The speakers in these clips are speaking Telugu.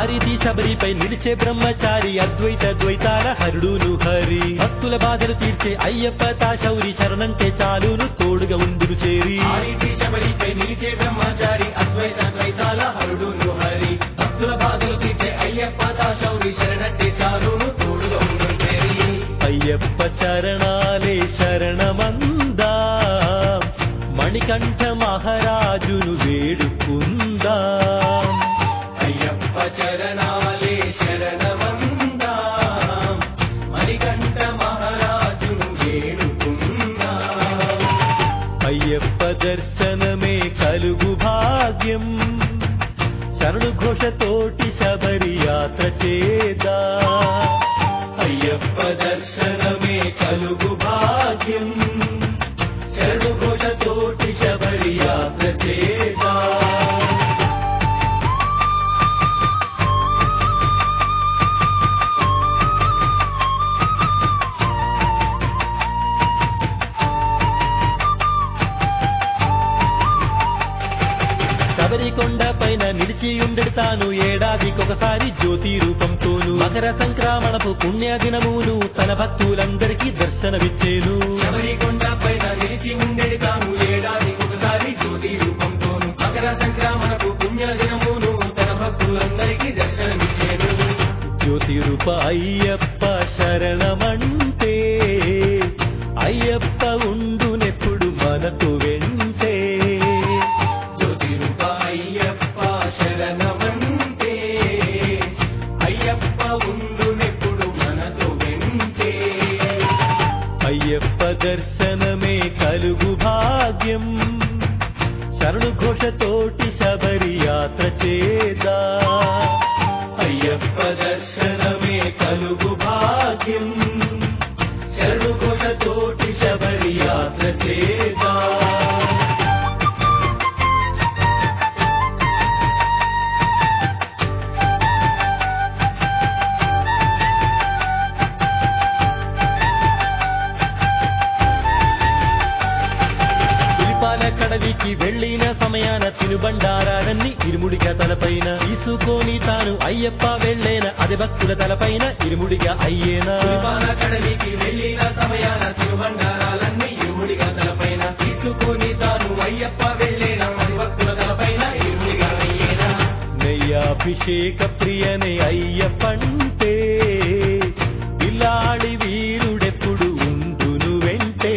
ఆరిది శబరిపై నిలిచే బ్రహ్మచారి అద్వైత ద్వైతాల హరుడును హరి భక్తుల బాధలు తీర్చే అయ్యప్ప తా శౌరి శరణంటే చాలును తోడుగా ఉందురు చేరి ఆరిటి శబరిపై నిలిచే బ్రహ్మచారి అద్వైత ద్వైతాల హరుడు హరి భక్తుల బాధలు తీర్చే అయ్యప్ప దాశౌరి శరణట్టే చాలును తోడుగా ఉండుంటేరి అయ్యప్ప చరణాలే శరణమందా మణికంఠ మహారాజును వేడుకుందా అయ్యప్ప చరణాలే శరణమందా మణికంఠ మహారాజును వేడుకుందా అయ్యప్ప దర్శనమే కలుగు భాగ్యం శరణు ఘోషతోటి శబరి యాత్ర చేదా అయ్యప్ప దర్శనమే కలుగు భాగ్యం శరణు ఘోషతోటి శబరి యాత్ర చేదా శబరికొండ పైన నిలిచి ఉండెడు తాను ఏడాదికొకసారి జ్యోతి రూపంతోను మకర సంక్రమణపు పుణ్య దినమును తన భక్తులందరికీ దర్శనమిచ్చేను శబరికొండ పైన నిలిచి ఉండేది తాను ఏడాదికి ఒకసారి జ్యోతి రూపంతోను మకర సంక్రమణకు పుణ్య దినమును తన భక్తులందరికీ దర్శనమిచ్చేను జ్యోతి రూప అయ్యప్ప శరణమంటే అయ్యప్ప ఉండునెప్పుడు మనకు వెంటే జ్యోతి రూప అయ్యప్ప శరణమంటే అయ్యప్ప ఉండునెప్పుడు మనతో వెంటే అయ్యప్ప దర్శనమే కలుగు భాగ్యం శరణు ఘోషతోటి శబరి యాత్ర చేదా అయ్యప్ప దర్శనమే కలుగు భాగ్యం శరణు తోటి శబరి యాత్ర చేదా పులిపాల కడలికి వెళ్ళిన సమయాన తినుబండారాలన్నీ ఇరుముడిగా తలపైన తీసుకొని తాను అయ్యప్ప వెళ్ళేన అది భక్తుల తలపైన ఇరుముడిగా అయ్యేనా పులిపాల కడలికి వెళ్ళిన సమయాన తిరుబండారాలన్నీ ఇరుముడిగా తలపైన తీసుకొని తాను అయ్యప్ప వెళ్ళిన మరి భక్తుల తలపైన ఇరుముడిగా అయ్యేనా నెయ్యాభిషేక ప్రియనే అయ్యప్పంటే పిల్లాడి వీరుడెప్పుడు ఉండును వెంటే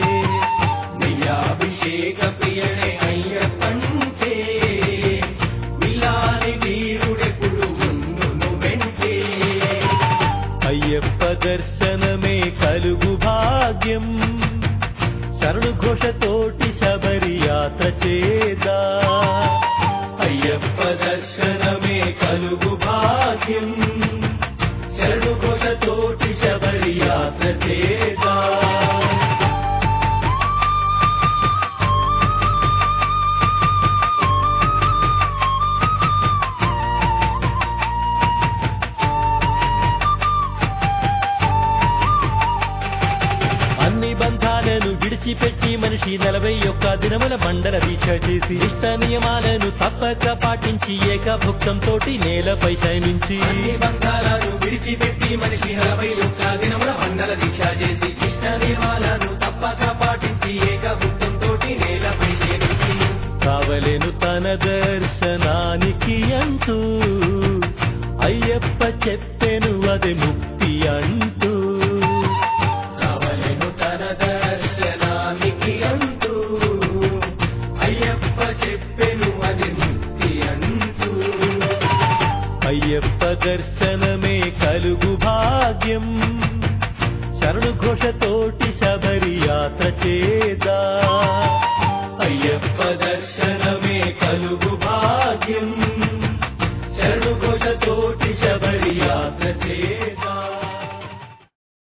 నియాభిషేక ప్రియనే అయ్యప్పంటే విల్లాలి వీరుడెప్పుడు ఉండును వెంటే అయ్యప్ప దర్శనమే కలుగు భాగ్యం శరణు ఘోషతోటి శబరి యాత్ర చేదా అయ్యప్ప దర్శనమే కలుగు భాగ్యం శరణు తోటి శబరి యాత్ర చేదా అన్ని బంధాలను విడిచిపెట్టి మనిషి నలభై ఒక్క దినముల మండల దీక్ష చేసి ఇష్ట నియమాలను తప్పక పాటించి ఏకభుక్తం తోటి నేలపై శయనించి అన్ని బంధాలను విడిచిపెట్టి మనిషి నలభై ఒక్క దినముల మండల దీక్ష చేసి ఇష్ట నియమాలను తప్పక పాటించి ఏకభుక్తం తోటి నేలపై చేరించి కావలెను తన దర్శనానికి అంటూ అయ్యప్ప చెప్పెను అది ముక్తి అంటూ కావలెను తన దర్శనానికి అంటూ అయ్యప్ప చెప్పెను అది ముక్తి అంటూ అయ్యప్ప దర్శనమే కలుగు భాగ్యం శరణు ఘోషతోటి శబరి యాత్ర చేదా